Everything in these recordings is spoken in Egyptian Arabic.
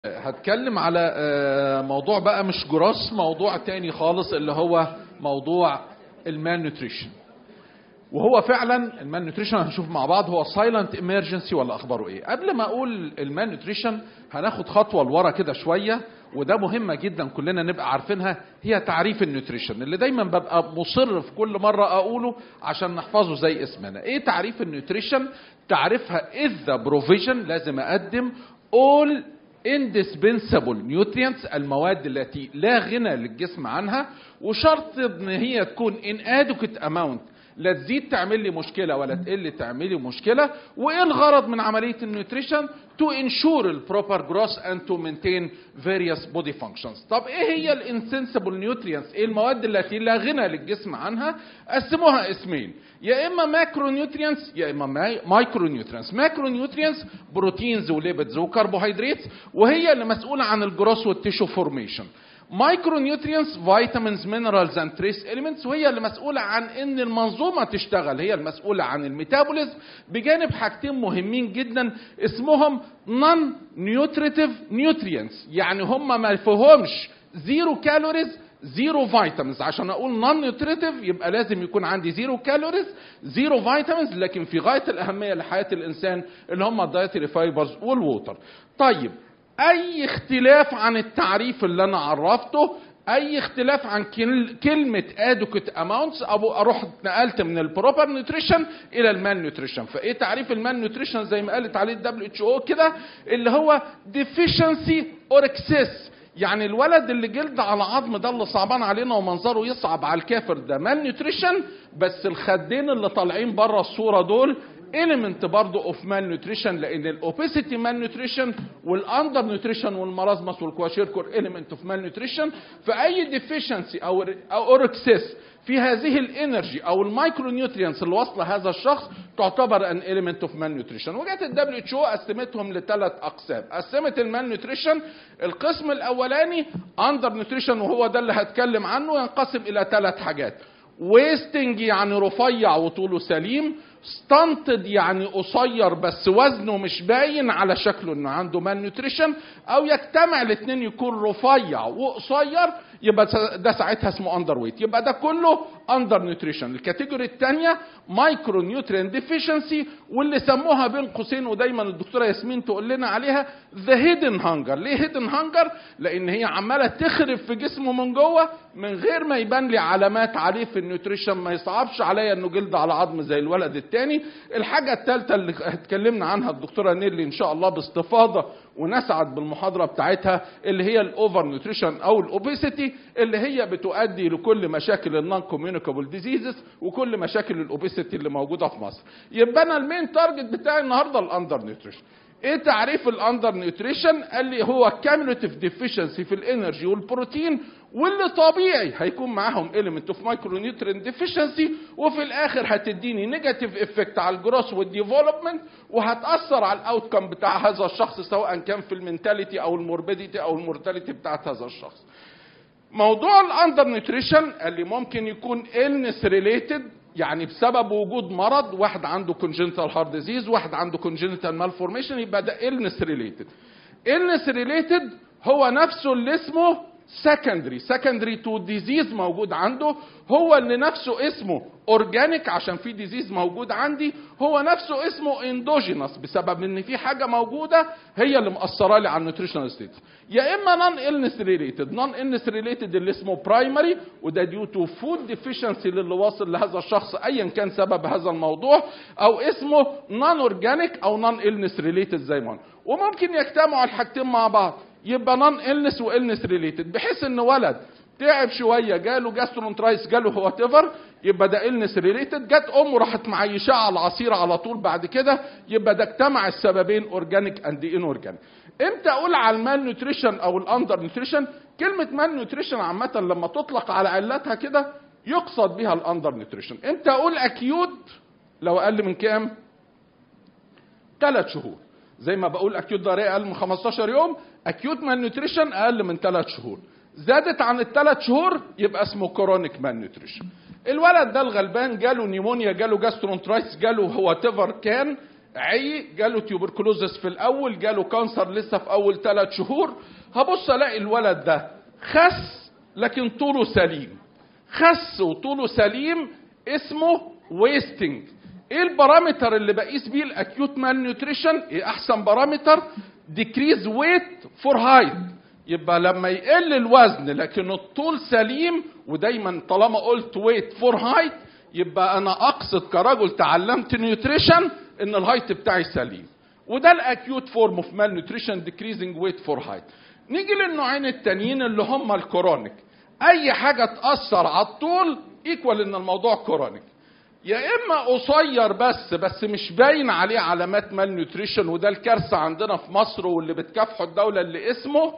هتكلم على آه، موضوع بقى مش جراس موضوع تاني خالص اللي هو موضوع المان نيوتريشن وهو فعلا المان نيوتريشن هنشوف مع بعض هو سايلنت امرجنسي ولا اخباره ايه قبل ما اقول المان نيوتريشن هناخد خطوه لورا كده شويه وده مهمه جدا كلنا نبقى عارفينها هي تعريف النيوتريشن اللي دايما ببقى مصر في كل مره اقوله عشان نحفظه زي اسمنا ايه تعريف النيوتريشن تعريفها is the provision لازم اقدم all indispensable nutrients المواد التي لا غنى للجسم عنها وشرط ان هي تكون in adequate amount لا تزيد تعمل لي مشكله ولا تقل تعمل لي مشكله وايه الغرض من عمليه النيوتريشن to ensure the proper growth and to maintain various body functions طب ايه هي الانسنسبل نيوترينتس ايه المواد التي لا غنى للجسم عنها قسموها اسمين يا اما ماكرو نيوترينتس يا اما مايكرو نيوترينتس ماكرو نيوترينتس بروتينز وليبيدز وكربوهيدرات وهي اللي مسؤوله عن الجروس والتيشو فورميشن مايكرو نيوترينتس فيتامينز مينرالز اند تريس اليمنتس وهي اللي مسؤوله عن ان المنظومه تشتغل هي المسؤوله عن الميتابوليزم بجانب حاجتين مهمين جدا اسمهم نون نيوتريتيف نيوترينتس يعني هم ما فيهمش زيرو كالوريز زيرو فيتامينز عشان اقول نون نيوتريتيف يبقى لازم يكون عندي زيرو كالوريز زيرو فيتامينز لكن في غايه الاهميه لحياه الانسان اللي هم الدايتري فايبرز والووتر طيب اي اختلاف عن التعريف اللي انا عرفته اي اختلاف عن كل- كلمه ادوكت اماونتس ابو اروح اتنقلت من البروبر نيوتريشن الى المان نيوتريشن فايه تعريف المان نيوتريشن زي ما قالت عليه الدبليو اتش او كده اللي هو deficiency اور اكسس يعني الولد اللي جلد على عظم ده اللي صعبان علينا ومنظره يصعب على الكافر ده مان نيوتريشن بس الخدين اللي طالعين بره الصوره دول element برضه اوف مان نيوتريشن لان الاوبيسيتي مان نيوتريشن والاندر نيوتريشن والمرازمس والكواشيركور element اوف مان نيوتريشن فاي ديفيشنسي او او اكسس في هذه الانرجي او المايكرو نيوترينز اللي واصله هذا الشخص تعتبر ان element اوف مان نيوتريشن وجت الدبليو اتش او قسمتهم لثلاث اقسام قسمت المان نيوتريشن القسم الاولاني اندر نيوتريشن وهو ده اللي هتكلم عنه ينقسم الى ثلاث حاجات ويستنج يعني رفيع وطوله سليم ستانتد يعني قصير بس وزنه مش باين على شكله انه عنده مان نيوتريشن او يجتمع الاثنين يكون رفيع وقصير يبقى ده ساعتها اسمه اندر ويت يبقى ده كله اندر نيوتريشن الكاتيجوري الثانيه مايكرو نيوترين ديفيشنسي واللي سموها بين قوسين ودايما الدكتوره ياسمين تقول لنا عليها ذا هيدن هانجر ليه هيدن هانجر لان هي عماله تخرب في جسمه من جوه من غير ما يبان لي علامات عليه في النيوتريشن ما يصعبش عليا انه جلد على عظم زي الولد الثاني الحاجه الثالثه اللي اتكلمنا عنها الدكتوره نيرلي ان شاء الله باستفاضه ونسعد بالمحاضره بتاعتها اللي هي الاوفر نيوتريشن او الاوبيسيتي اللي هي بتؤدي لكل مشاكل النون كوميونيكابل ديزيزز وكل مشاكل الاوبيسيتي اللي موجوده في مصر يبقى انا المين تارجت بتاعي النهارده الاندر نيوتريشن ايه تعريف الاندر نيوتريشن قال لي هو كاميوليتيف ديفيشنسي في الانرجي والبروتين واللي طبيعي هيكون معاهم element اوف مايكرو نيوترين ديفيشنسي وفي الاخر هتديني نيجاتيف افكت على الجروس والديفلوبمنت وهتاثر على الاوتكم بتاع هذا الشخص سواء كان في المنتاليتي او الموربيديتي او المورتاليتي بتاعت هذا الشخص موضوع الاندر نيوتريشن قال لي ممكن يكون illness ريليتد يعني بسبب وجود مرض واحد عنده congenital heart disease واحد عنده congenital malformation يبقى ده illness ريليتد illness ريليتد هو نفسه اللي اسمه secondary secondary to disease موجود عنده هو اللي نفسه اسمه اورجانيك عشان في ديزيز موجود عندي هو نفسه اسمه اندوجينس بسبب ان في حاجه موجوده هي اللي مأثره لي على النيوتريشنال ستيت يا اما نون illness ريليتد نون illness ريليتد اللي اسمه برايمري وده ديو تو فود ديفيشنسي للي واصل لهذا الشخص ايا كان سبب هذا الموضوع او اسمه نون اورجانيك او نون illness ريليتد زي ما قلنا وممكن يجتمعوا الحاجتين مع بعض يبقى نون illness والنس ريليتد بحيث ان ولد تعب شويه جاله جاسترونترايس جاله هو ايفر يبقى ده illness ريليتد جت امه راحت معيشاه على العصير على طول بعد كده يبقى ده اجتمع السببين اورجانيك اند ان اورجانيك امتى اقول على المال نيوتريشن او الاندر نيوتريشن كلمه مال نيوتريشن عامه لما تطلق على علتها كده يقصد بها الاندر نيوتريشن امتى اقول اكيوت لو اقل من كام ثلاث شهور زي ما بقول اكيوت ضريقه اقل من 15 يوم اكيوت مال نيوتريشن اقل من ثلاث شهور زادت عن الثلاث شهور يبقى اسمه كرونيك مان نيوتريشن الولد ده الغلبان جاله نيمونيا جاله جاسترونترايتس جاله هو تيفر كان عي جاله تيوبركلوزس في الاول جاله كانسر لسه في اول ثلاث شهور هبص الاقي الولد ده خس لكن طوله سليم خس وطوله سليم اسمه ويستنج ايه البارامتر اللي بقيس بيه الاكيوت مال نيوتريشن ايه احسن بارامتر ديكريز ويت فور هايت يبقى لما يقل الوزن لكن الطول سليم ودايما طالما قلت ويت فور هايت يبقى انا اقصد كرجل تعلمت نيوتريشن ان الهايت بتاعي سليم وده الاكيوت فورم اوف مال نيوتريشن ديكريزنج ويت فور هايت نيجي للنوعين التانيين اللي هم الكورونيك اي حاجه تاثر على الطول ايكوال ان الموضوع كورونيك يا اما قصير بس بس مش باين عليه علامات مال نيوتريشن وده الكارثه عندنا في مصر واللي بتكافحه الدوله اللي اسمه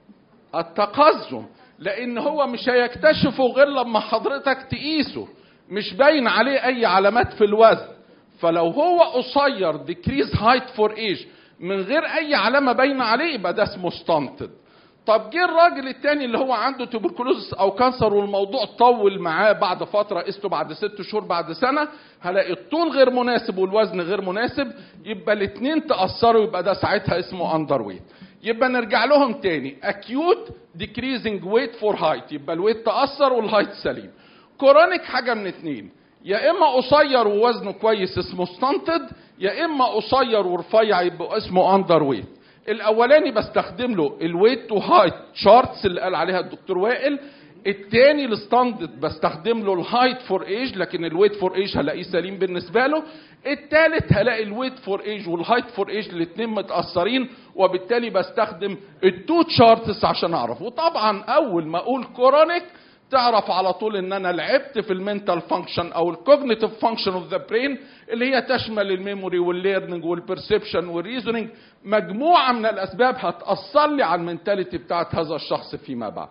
التقزم لان هو مش هيكتشفه غير لما حضرتك تقيسه مش باين عليه اي علامات في الوزن فلو هو قصير decrease height for age من غير اي علامه باينه عليه يبقى ده اسمه ستانتد طب جه الراجل التاني اللي هو عنده تبركلوز او كانسر والموضوع طول معاه بعد فتره قسته بعد ست شهور بعد سنه هلاقي الطول غير مناسب والوزن غير مناسب يبقى الاثنين تاثروا يبقى ده ساعتها اسمه اندر ويت يبقى نرجع لهم تاني اكيوت ديكريزنج ويت فور هايت يبقى الويت تاثر والهايت سليم كورونيك حاجه من اتنين يا اما قصير ووزنه كويس اسمه ستانتد يا اما قصير ورفيع يبقى اسمه اندر ويت الاولاني بستخدم له الويت تو هايت شارتس اللي قال عليها الدكتور وائل التاني الستاندرد بستخدم له الهايت فور ايج لكن الويت فور ايج هلاقيه سليم بالنسبه له التالت هلاقي الويت فور ايج والهايت فور ايج الاثنين متاثرين وبالتالي بستخدم التو تشارتس عشان اعرف وطبعا اول ما اقول كورونيك تعرف على طول ان انا لعبت في المنتال فانكشن او الكوجنيتيف فانكشن اوف ذا برين اللي هي تشمل الميموري والليرنينج والبرسبشن والريزونينج مجموعه من الاسباب هتاثر لي على المنتاليتي بتاعت هذا الشخص فيما بعد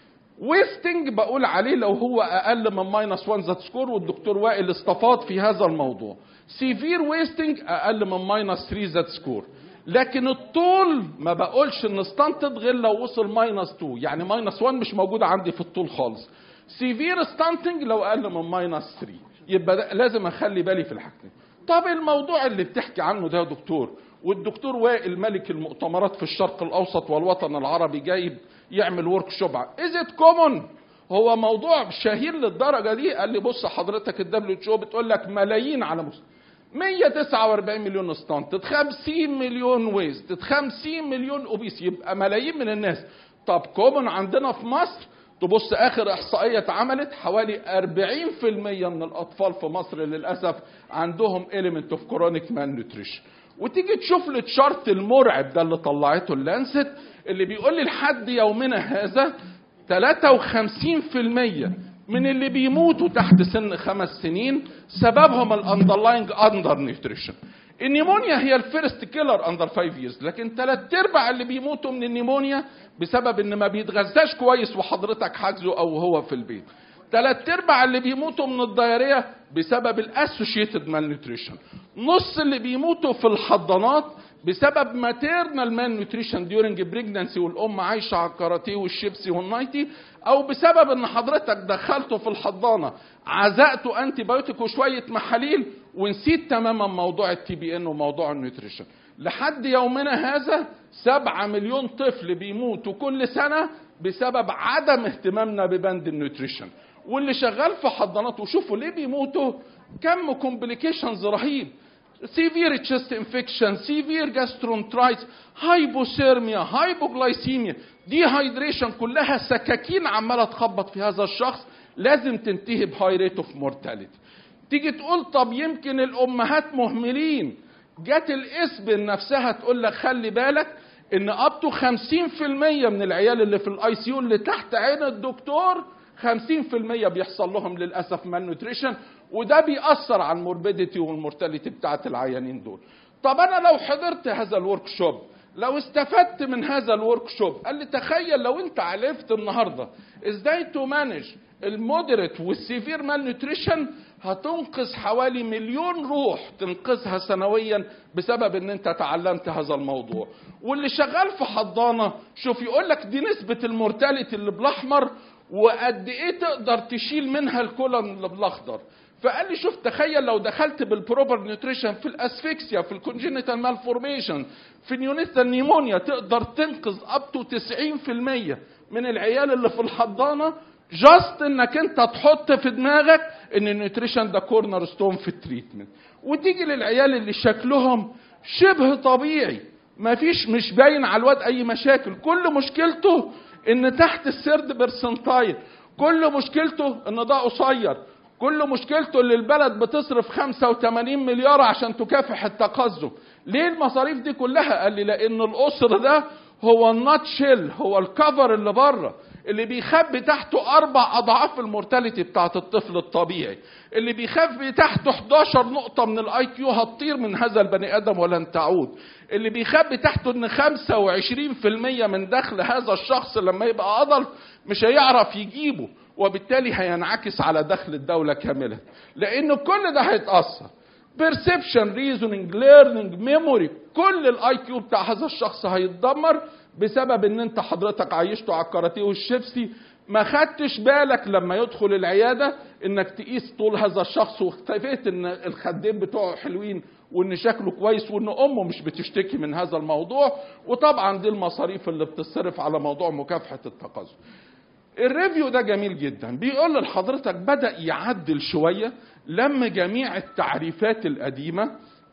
ويستنج بقول عليه لو هو اقل من ماينس 1 زد سكور والدكتور وائل استفاض في هذا الموضوع سيفير ويستنج اقل من ماينس 3 زد سكور لكن الطول ما بقولش ان ستانتد غير لو وصل ماينس 2 يعني ماينس 1 مش موجود عندي في الطول خالص سيفير ستانتنج لو اقل من ماينس 3 يبقى ده لازم اخلي بالي في الحاجتين طب الموضوع اللي بتحكي عنه ده يا دكتور والدكتور وائل ملك المؤتمرات في الشرق الاوسط والوطن العربي جايب يعمل ورك شوب از ات كومون هو موضوع شهير للدرجه دي قال لي بص حضرتك الدبليو اتش او بتقول لك ملايين على مستوى 149 مليون ستانت 50 مليون ويست 50 مليون اوبيس يبقى ملايين من الناس طب كومن عندنا في مصر تبص اخر احصائيه اتعملت حوالي 40% من الاطفال في مصر للاسف عندهم element اوف كرونيك مان نيوتريشن وتيجي تشوف التشارت المرعب ده اللي طلعته اللانست اللي بيقول لي لحد يومنا هذا 53% من اللي بيموتوا تحت سن خمس سنين سببهم الاندرلاينج اندر نيوتريشن النيمونيا هي الفيرست كيلر اندر 5 ييرز لكن ثلاث ارباع اللي بيموتوا من النيمونيا بسبب ان ما بيتغذاش كويس وحضرتك حاجزه او هو في البيت ثلاث ارباع اللي بيموتوا من الدياريه بسبب الاسوشيتد مال نيوتريشن نص اللي بيموتوا في الحضانات بسبب ماتيرنال مان نيوتريشن ديورنج بريجنانسي والام عايشه على الكاراتيه والشيبسي والنايتي او بسبب ان حضرتك دخلته في الحضانه عزقته انتي بايوتيك وشويه محاليل ونسيت تماما موضوع التي بي ان وموضوع النيوتريشن لحد يومنا هذا سبعة مليون طفل بيموتوا كل سنة بسبب عدم اهتمامنا ببند النيوتريشن واللي شغال في حضانات وشوفوا ليه بيموتوا كم كومبليكيشنز رهيب سيفير تشست انفكشن سيفير جاسترونترايتس هايبوثيرميا هايبوغلايسيميا دي هايدريشن كلها سكاكين عماله تخبط في هذا الشخص لازم تنتهي بهاي ريت اوف مورتاليتي تيجي تقول طب يمكن الامهات مهملين جت الاسبن نفسها تقول لك خلي بالك ان اب تو 50% من العيال اللي في الاي سي يو اللي تحت عين الدكتور 50% بيحصل لهم للاسف مال نوتريشن وده بيأثر على الموربيديتي والمورتاليتي بتاعت العيانين دول طب انا لو حضرت هذا الورك شوب لو استفدت من هذا الورك شوب قال لي تخيل لو انت عرفت النهارده ازاي تمانج المودريت والسيفير مال نوتريشن هتنقذ حوالي مليون روح تنقذها سنويا بسبب ان انت تعلمت هذا الموضوع واللي شغال في حضانه شوف يقول لك دي نسبه المورتاليتي اللي بالاحمر وقد ايه تقدر تشيل منها الكولون اللي بالاخضر فقال لي شوف تخيل لو دخلت بالبروبر نيوتريشن في الاسفكسيا في الكونجينيتال مالفورميشن في نيونيتال نيمونيا تقدر تنقذ اب تو 90% من العيال اللي في الحضانه جاست انك انت تحط في دماغك ان النيوتريشن ده كورنر ستون في التريتمنت وتيجي للعيال اللي شكلهم شبه طبيعي مفيش مش باين على الواد اي مشاكل كل مشكلته ان تحت السرد برسنتايل كل مشكلته ان ده قصير كل مشكلته اللي البلد بتصرف 85 مليار عشان تكافح التقزم ليه المصاريف دي كلها قال لي لان القصر ده هو النات شيل هو الكفر اللي بره اللي بيخبي تحته اربع اضعاف المورتاليتي بتاعت الطفل الطبيعي اللي بيخبي تحته 11 نقطة من الاي كيو هتطير من هذا البني ادم ولن تعود اللي بيخبي تحته ان 25% من دخل هذا الشخص لما يبقى عضل مش هيعرف يجيبه وبالتالي هينعكس على دخل الدولة كاملة لان كل ده هيتأثر perception reasoning learning memory كل الاي كيو بتاع هذا الشخص هيتدمر بسبب ان انت حضرتك عيشته على الكاراتيه والشيبسي ما خدتش بالك لما يدخل العياده انك تقيس طول هذا الشخص واختفيت ان الخدين بتوعه حلوين وان شكله كويس وان امه مش بتشتكي من هذا الموضوع وطبعا دي المصاريف اللي بتصرف على موضوع مكافحه التقزم. الريفيو ده جميل جدا بيقول لحضرتك بدا يعدل شويه لم جميع التعريفات القديمه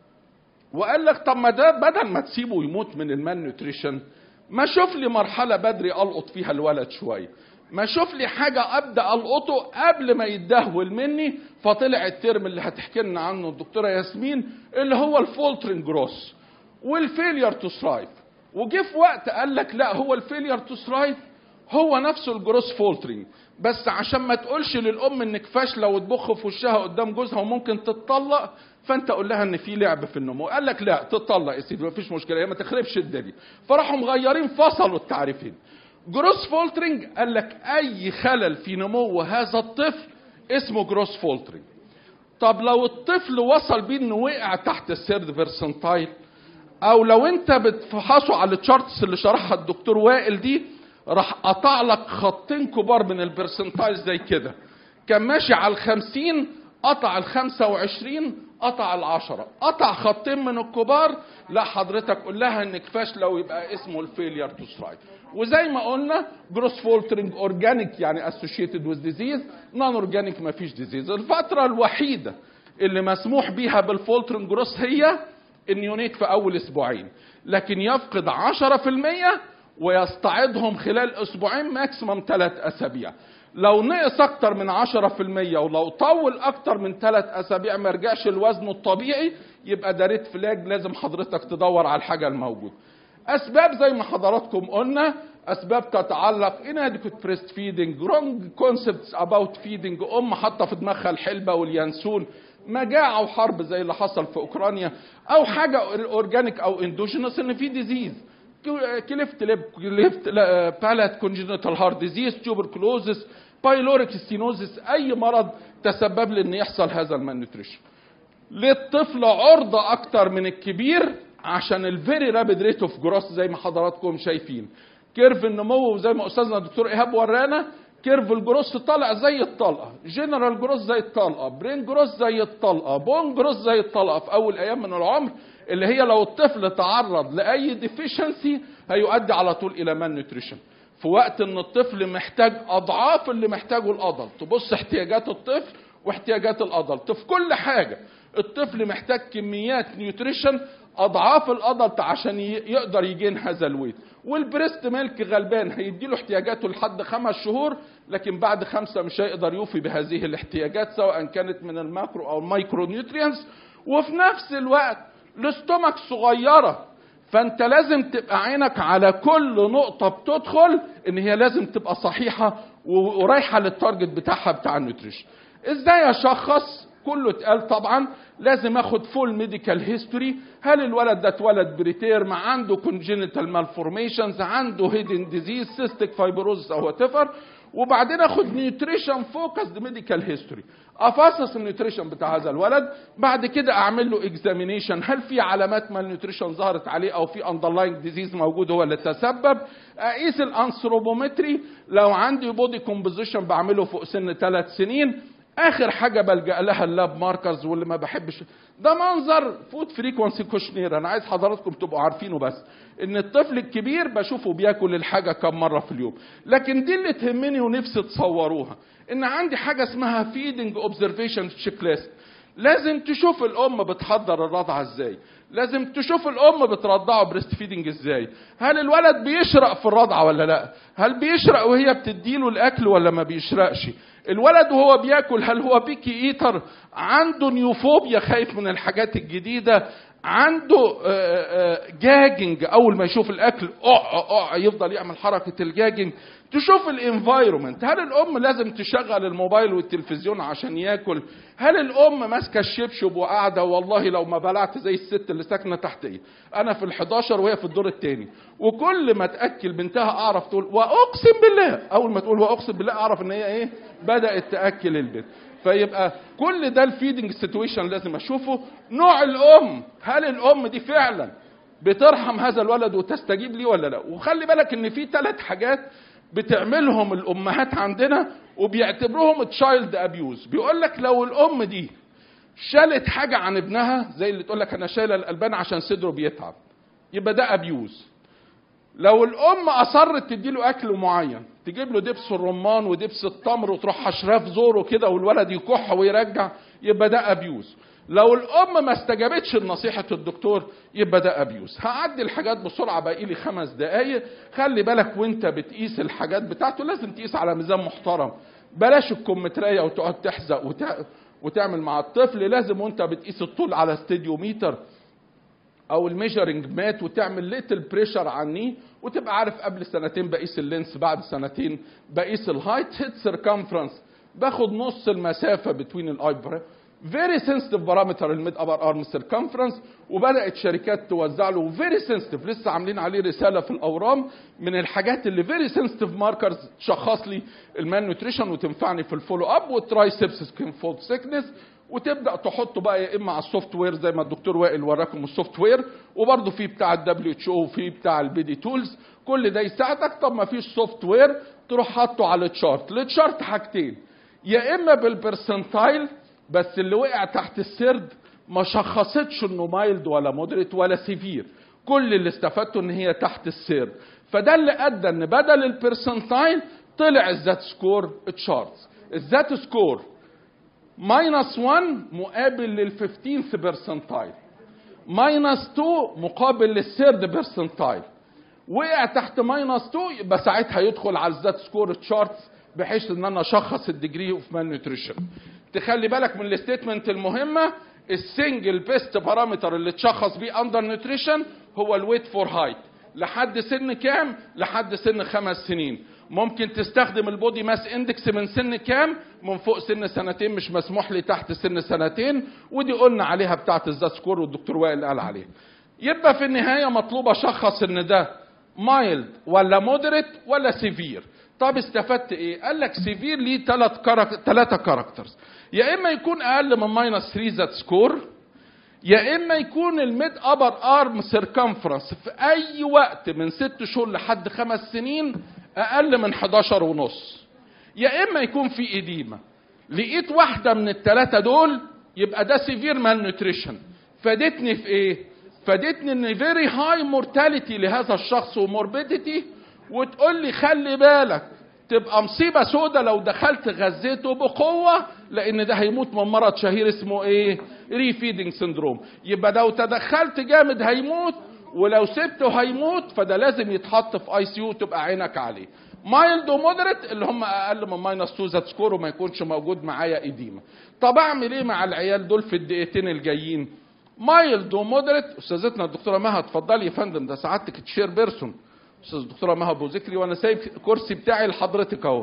وقال لك طب ما ده بدل ما تسيبه يموت من المان نيوتريشن ما شوف لي مرحله بدري القط فيها الولد شويه ما شوف لي حاجه ابدا القطه قبل ما يتدهول مني فطلع الترم اللي هتحكي لنا عنه الدكتوره ياسمين اللي هو الفولترنج جروس والفيلير تو ثرايف وجه في وقت قال لك لا هو الفيلير تو ثرايف هو نفسه الجروس فولترنج بس عشان ما تقولش للام انك فاشله وتبخ في وشها قدام جوزها وممكن تتطلق فانت قول لها ان في لعب في النمو قال لك لا تتطلق يا سيدي مفيش مشكله هي ما تخربش الدنيا فراحوا مغيرين فصلوا التعريفين جروس فولترنج قال لك اي خلل في نمو هذا الطفل اسمه جروس فولترنج طب لو الطفل وصل بيه انه وقع تحت السيرد فيرسنتايل او لو انت بتفحصه على التشارتس اللي شرحها الدكتور وائل دي راح قطع لك خطين كبار من البرسنتايل زي كده كان ماشي على الخمسين قطع الخمسة وعشرين قطع العشرة قطع خطين من الكبار لا حضرتك قول لها انك فاشلة ويبقى اسمه الفيلير تو سترايك وزي ما قلنا جروس فولترنج اورجانيك يعني اسوشيتد وذ ديزيز نون اورجانيك ما فيش ديزيز الفترة الوحيدة اللي مسموح بيها بالفولترنج جروس هي النيونيت في اول اسبوعين لكن يفقد 10% ويستعيدهم خلال اسبوعين ماكسيمم ثلاث اسابيع لو نقص اكتر من 10% ولو طول اكتر من ثلاث اسابيع ما رجعش لوزنه الطبيعي يبقى ده ريد فلاج لازم حضرتك تدور على الحاجه الموجوده اسباب زي ما حضراتكم قلنا اسباب تتعلق inadequate breast feeding wrong concepts about feeding ام حاطه في دماغها الحلبه واليانسون مجاعه وحرب زي اللي حصل في اوكرانيا او حاجه اورجانيك او اندوجينوس ان في ديزيز كليفت ليب كليفت بالات كونجنتال هارت ديزيز تيوبركلوزس بايلوريك ستينوزس اي مرض تسبب لي ان يحصل هذا المالنيوتريشن للطفل عرضة اكتر من الكبير عشان الفيري رابيد ريت اوف جروس زي ما حضراتكم شايفين كيرف النمو زي ما استاذنا الدكتور ايهاب ورانا كيرف الجروس طالع زي الطلقه جنرال جروس زي الطلقه برين جروس زي الطلقه بون جروس زي الطلقه في اول ايام من العمر اللي هي لو الطفل تعرض لاي ديفيشنسي هيؤدي على طول الى مان نيوتريشن في وقت ان الطفل محتاج اضعاف اللي محتاجه الادلت تبص احتياجات الطفل واحتياجات الادلت في كل حاجه الطفل محتاج كميات نيوتريشن اضعاف الادلت عشان يقدر يجين هذا الويت والبريست ميلك غلبان هيديله احتياجاته لحد خمس شهور لكن بعد خمسه مش هيقدر يوفي بهذه الاحتياجات سواء كانت من الماكرو او المايكرو نيوترينز وفي نفس الوقت الاستومك صغيره فانت لازم تبقى عينك على كل نقطه بتدخل ان هي لازم تبقى صحيحه ورايحه للتارجت بتاعها بتاع النيوتريشن ازاي اشخص كله اتقال طبعا لازم اخد فول ميديكال هيستوري هل الولد ده اتولد بريتيرم عنده كونجينيتال مالفورميشنز عنده هيدن ديزيز سيستيك فايبروزس او وات وبعدين اخد نيوتريشن فوكسد ميديكال هيستوري افصص النيوتريشن بتاع هذا الولد بعد كده اعمل له اكزامينيشن هل في علامات مال نيوتريشن ظهرت عليه او في اندرلاينج ديزيز موجود هو اللي تسبب اقيس الانثروبومتري لو عندي بودي كومبوزيشن بعمله فوق سن ثلاث سنين اخر حاجه بلجا لها اللاب ماركرز واللي ما بحبش ده منظر فود فريكونسي كوشنير انا عايز حضراتكم تبقوا عارفينه بس ان الطفل الكبير بشوفه بياكل الحاجه كم مره في اليوم لكن دي اللي تهمني ونفسي تصوروها ان عندي حاجه اسمها فيدنج اوبزرفيشن تشيك ليست لازم تشوف الام بتحضر الرضعه ازاي لازم تشوف الام بترضعه بريست فيدنج ازاي هل الولد بيشرق في الرضعه ولا لا هل بيشرق وهي بتديله الاكل ولا ما بيشرقش الولد وهو بياكل هل هو بيكي ايتر عنده نيوفوبيا خايف من الحاجات الجديده عنده جاجنج اول ما يشوف الاكل أع أع يفضل يعمل حركه الجاجنج تشوف الانفايرومنت هل الام لازم تشغل الموبايل والتلفزيون عشان ياكل هل الام ماسكه الشبشب وقاعده والله لو ما بلعت زي الست اللي ساكنه تحتيه انا في ال11 وهي في الدور الثاني وكل ما تاكل بنتها اعرف تقول واقسم بالله اول ما تقول واقسم بالله اعرف ان هي ايه بدات تاكل البنت فيبقى كل ده الفيدنج سيتويشن لازم اشوفه نوع الام هل الام دي فعلا بترحم هذا الولد وتستجيب ليه ولا لا وخلي بالك ان في ثلاث حاجات بتعملهم الامهات عندنا وبيعتبروهم تشايلد ابيوز بيقول لك لو الام دي شالت حاجه عن ابنها زي اللي تقول لك انا شايله الالبان عشان صدره بيتعب يبقى ده ابيوز لو الام اصرت تديله اكل معين تجيب له دبس الرمان ودبس التمر وتروح حشراه في زوره كده والولد يكح ويرجع يبقى ده ابيوز لو الام ما استجابتش لنصيحه الدكتور يبقى ده ابيوز هعدي الحاجات بسرعه باقي لي خمس دقايق خلي بالك وانت بتقيس الحاجات بتاعته لازم تقيس على ميزان محترم بلاش الكمتريه وتقعد تحزق وتع... وتعمل مع الطفل لازم وانت بتقيس الطول على ستيديوميتر او الميجرنج مات وتعمل ليتل بريشر عنيه وتبقى عارف قبل سنتين بقيس اللينس بعد سنتين بقيس الهايت هيت سيركمفرنس باخد نص المسافه بتوين الاي فيري سنسيتيف بارامتر الميد ابر ارم سيركمفرنس وبدات شركات توزع له فيري سنسيتيف لسه عاملين عليه رساله في الاورام من الحاجات اللي فيري سنسيتيف ماركرز تشخص لي المان نيوتريشن وتنفعني في الفولو اب والترايسبس سكين فولد سيكنس وتبدا تحطه بقى يا اما على السوفت وير زي ما الدكتور وائل وراكم السوفت وير وبرده في بتاع الدبليو اتش او وفي بتاع البي دي تولز كل ده يساعدك طب ما فيش سوفت وير تروح حاطه على التشارت التشارت حاجتين يا اما بالبرسنتايل بس اللي وقع تحت السرد ما شخصتش انه مايلد ولا مودريت ولا سيفير كل اللي استفدته ان هي تحت السرد فده اللي ادى ان بدل البرسنتايل طلع الذات سكور تشارتس الذات سكور ماينس 1 مقابل لل 15 برسنتايل ماينس 2 مقابل للثيرد برسنتايل وقع تحت ماينس 2 يبقى ساعتها يدخل على الذات سكور تشارتس بحيث ان انا اشخص الديجري اوف مان نيوتريشن تخلي بالك من الستيتمنت المهمه السنجل بيست بارامتر اللي تشخص بيه اندر نيوتريشن هو الويت فور هايت لحد سن كام لحد سن خمس سنين ممكن تستخدم البودي ماس اندكس من سن كام من فوق سن سنتين مش مسموح لي تحت سن سنتين ودي قلنا عليها بتاعه الزات سكور والدكتور وائل قال عليها يبقى في النهايه مطلوب اشخص ان ده مايلد ولا مودريت ولا سيفير طب استفدت ايه قال لك سيفير ليه ثلاث كارك... ثلاثه كاركترز يا اما يكون اقل من ماينس 3 زات سكور يا اما يكون الميد ابر ارم سيركمفرنس في اي وقت من ست شهور لحد خمس سنين اقل من 11 ونص يا اما يكون في ايديما لقيت واحده من الثلاثه دول يبقى ده سيفير مال نيوتريشن فادتني في ايه فادتني ان فيري هاي مورتاليتي لهذا الشخص وموربيديتي وتقول لي خلي بالك تبقى مصيبة سودة لو دخلت غذيته بقوة لأن ده هيموت من مرض شهير اسمه إيه؟ ريفيدنج سندروم. يبقى لو تدخلت جامد هيموت ولو سبته هيموت فده لازم يتحط في اي سي يو تبقى عينك عليه. مايلد ومودريت اللي هم اقل من ماينس 2 زات سكور وما يكونش موجود معايا ايديما. طب اعمل ايه مع العيال دول في الدقيقتين الجايين؟ مايلد ومودريت استاذتنا الدكتوره مها اتفضلي يا فندم ده سعادتك تشير بيرسون استاذ الدكتوره مها ابو ذكري وانا سايب كرسي بتاعي لحضرتك اهو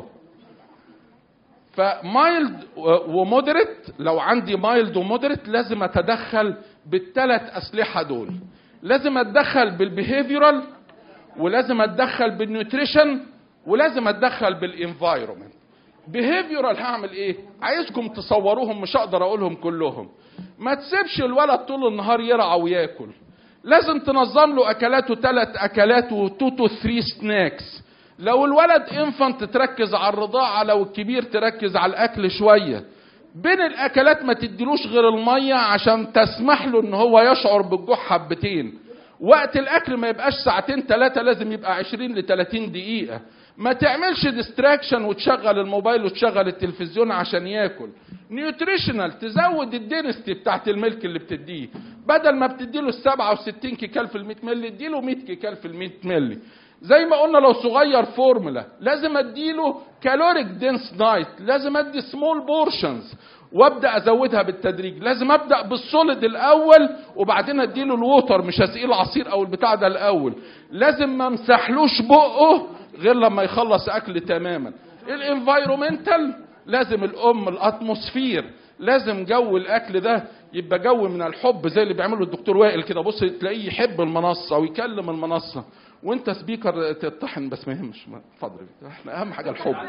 فمايلد ومودريت لو عندي مايلد ومودريت لازم اتدخل بالثلاث اسلحه دول لازم اتدخل بالبيهيفيرال ولازم اتدخل بالنيوتريشن ولازم اتدخل بالانفايرومنت بيهيفيرال هعمل ايه عايزكم تصوروهم مش هقدر اقولهم كلهم ما تسيبش الولد طول النهار يرعى وياكل لازم تنظم له اكلاته ثلاث اكلات وتو تو ثري سناكس لو الولد انفانت تركز على الرضاعه لو الكبير تركز على الاكل شويه بين الاكلات ما تديلوش غير الميه عشان تسمح له ان هو يشعر بالجوع حبتين وقت الاكل ما يبقاش ساعتين ثلاثه لازم يبقى 20 ل 30 دقيقه ما تعملش ديستراكشن وتشغل الموبايل وتشغل التلفزيون عشان ياكل نيوتريشنال تزود الدينستي بتاعت الملك اللي بتديه بدل ما بتديله ال 67 كيكال في ال 100 مللي اديله 100 كيكال في ال 100 مللي زي ما قلنا لو صغير فورمولا لازم اديله كالوريك دينس دايت لازم ادي سمول بورشنز وابدا ازودها بالتدريج لازم ابدا بالسوليد الاول وبعدين اديله الووتر مش هسقيه العصير او البتاع ده الاول لازم ما امسحلوش بقه غير لما يخلص اكل تماما الانفايرومنتال لازم الام الاتموسفير لازم جو الاكل ده يبقى جو من الحب زي اللي بيعمله الدكتور وائل كده بص تلاقيه يحب المنصه ويكلم المنصه وانت سبيكر تطحن بس ما يهمش ما- اتفضل احنا اهم حاجه الحب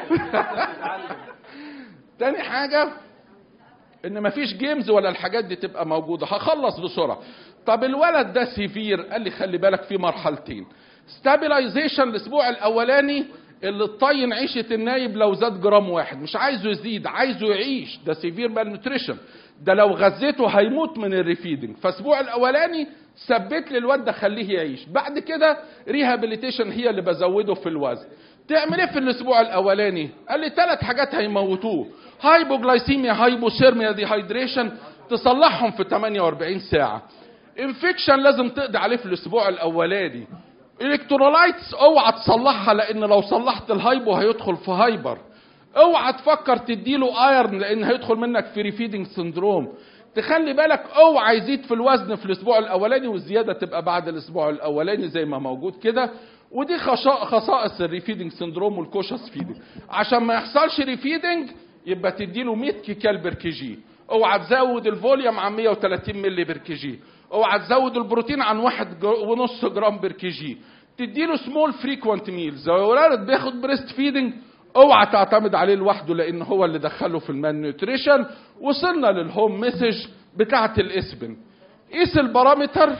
تاني حاجه ان مفيش جيمز ولا الحاجات دي تبقى موجوده هخلص بسرعه طب الولد ده سيفير قال لي خلي بالك في مرحلتين ستابلايزيشن الاسبوع الاولاني اللي تطين عيشه النايب لو زاد جرام واحد مش عايزه يزيد عايزه يعيش ده سيفير مال نوتريشن ده لو غذيته هيموت من الريفيدنج فالاسبوع الاولاني ثبت لي الواد ده خليه يعيش بعد كده ريهابيليتيشن هي اللي بزوده في الوزن تعمل ايه في الاسبوع الاولاني قال لي ثلاث حاجات هيموتوه هايبوجلايسيميا هايبوثيرميا ديهايدريشن تصلحهم في 48 ساعه انفكشن لازم تقضي عليه في الاسبوع الاولاني الكترولايتس اوعى تصلحها لان لو صلحت الهايبو هيدخل في هايبر اوعى تفكر تديله ايرن لان هيدخل منك في ريفيدنج سندروم تخلي بالك اوعى يزيد في الوزن في الاسبوع الاولاني والزياده تبقى بعد الاسبوع الاولاني زي ما موجود كده ودي خشا- خصائص الريفيدنج سندروم والكوشس فيدنج عشان ما يحصلش ريفيدنج يبقى تديله 100 كيكال بير كي جي اوعى تزود الفوليوم عن 130 مللي بير كي جي اوعى تزود البروتين عن واحد جر- ونص جرام بير كي جي تديله سمول فريكوانت ميلز لو الولد بياخد بريست فيدنج اوعى تعتمد عليه لوحده لان هو اللي دخله في المان نيوتريشن وصلنا للهوم مسج بتاعه الاسبن قيس البارامتر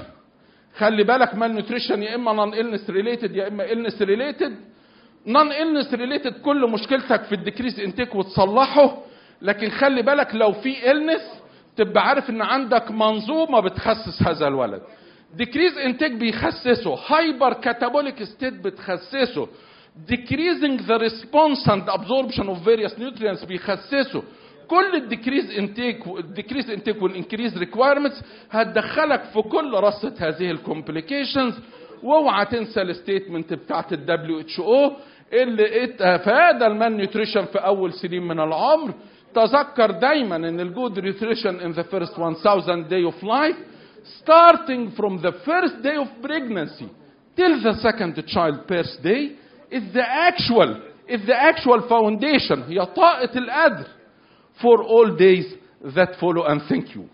خلي بالك مال نيوتريشن يا اما نون النس ريليتد يا اما النس ريليتد نون النس ريليتد كل مشكلتك في الديكريز انتيك وتصلحه لكن خلي بالك لو في النس تبقى عارف ان عندك منظومه بتخسس هذا الولد ديكريز انتيك بيخسسه هايبر كاتابوليك ستيت بتخسسه decreasing the response and absorption of various nutrients بيخسسه كل الديكريز انتيك الديكريز انتيك والانكريز ريكوايرمنتس هتدخلك في كل رصه هذه الكومبليكيشنز واوعى تنسى الستيتمنت بتاعت الدبليو اتش او اللي اتفادى المان نيوتريشن في اول سنين من العمر تذكر دايما ان الجود نيوتريشن in the first 1000 day of life starting from the first day of pregnancy till the second child birthday is the actual is the actual foundation هي طاقة القدر for all days that follow and thank you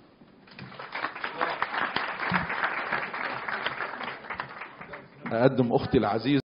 أقدم أختي العزيزة